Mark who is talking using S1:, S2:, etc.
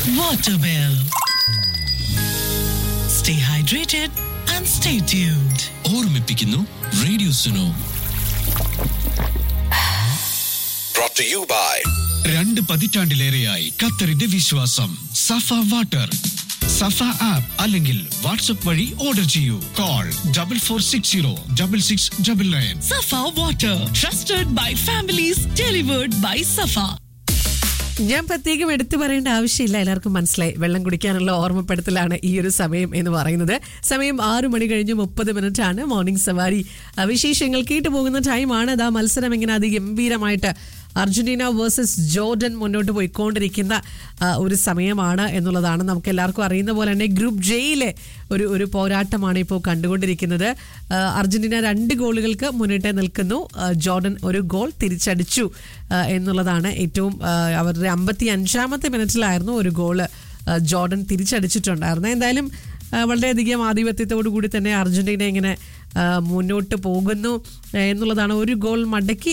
S1: water bill. Stay hydrated and stay tuned.
S2: ഓർമ്മിപ്പിക്കുന്നു radio Suno
S3: brought to you by
S2: രണ്ട് പതിറ്റാണ്ടിലേറെയായി ഖത്തറിന്റെ വിശ്വാസം സഫ വാട്ടർ സഫ ആപ്പ് അല്ലെങ്കിൽ വാട്സ്ആപ്പ് വഴി ഓർഡർ ചെയ്യൂ call double four six zero double six double nine
S1: Safa water, trusted by families, delivered by Safa.
S4: ഞാൻ പ്രത്യേകം എടുത്തു പറയേണ്ട ആവശ്യമില്ല എല്ലാവർക്കും മനസ്സിലായി വെള്ളം കുടിക്കാനുള്ള ഓർമ്മപ്പെടുത്തലാണ് ഈ ഒരു സമയം എന്ന് പറയുന്നത് സമയം ആറു മണി കഴിഞ്ഞ് മുപ്പത് മിനിറ്റ് ആണ് മോർണിംഗ് സവാരി ആ, വിശേഷങ്ങൾ കേട്ടു പോകുന്ന ടൈമാണ് അതാ മത്സരം ഇങ്ങനെ അതിഗംഭീരമായിട്ട് അർജന്റീന വേഴ്സസ് ജോർഡൻ മുന്നോട്ട് പോയിക്കൊണ്ടിരിക്കുന്ന ആ, ഒരു സമയമാണ് എന്നുള്ളതാണ് നമുക്ക് എല്ലാവർക്കും അറിയുന്ന പോലെ തന്നെ ഗ്രൂപ്പ് ജെയിലെ ഒരു ഒരു പോരാട്ടമാണ് ഇപ്പോൾ കണ്ടുകൊണ്ടിരിക്കുന്നത് ആ, അർജന്റീന രണ്ട് ഗോളുകൾക്ക് മുന്നിട്ട് നിൽക്കുന്നു ആ, ജോർഡൻ ഒരു ഗോൾ തിരിച്ചടിച്ചു ആ, എന്നുള്ളതാണ് ഏറ്റവും ആ, അവരുടെ അമ്പത്തി അഞ്ചാമത്തെ മിനിറ്റിലായിരുന്നു ഒരു ഗോള് ആ, ജോർഡൻ തിരിച്ചടിച്ചിട്ടുണ്ടായിരുന്നത് എന്തായാലും ആ, വളരെയധികം ആധിപത്യത്തോടു കൂടി തന്നെ അർജന്റീന ഇങ്ങനെ ആ, മുന്നോട്ട് പോകുന്നു എന്നുള്ളതാണ് ഒരു ഗോൾ മടക്കി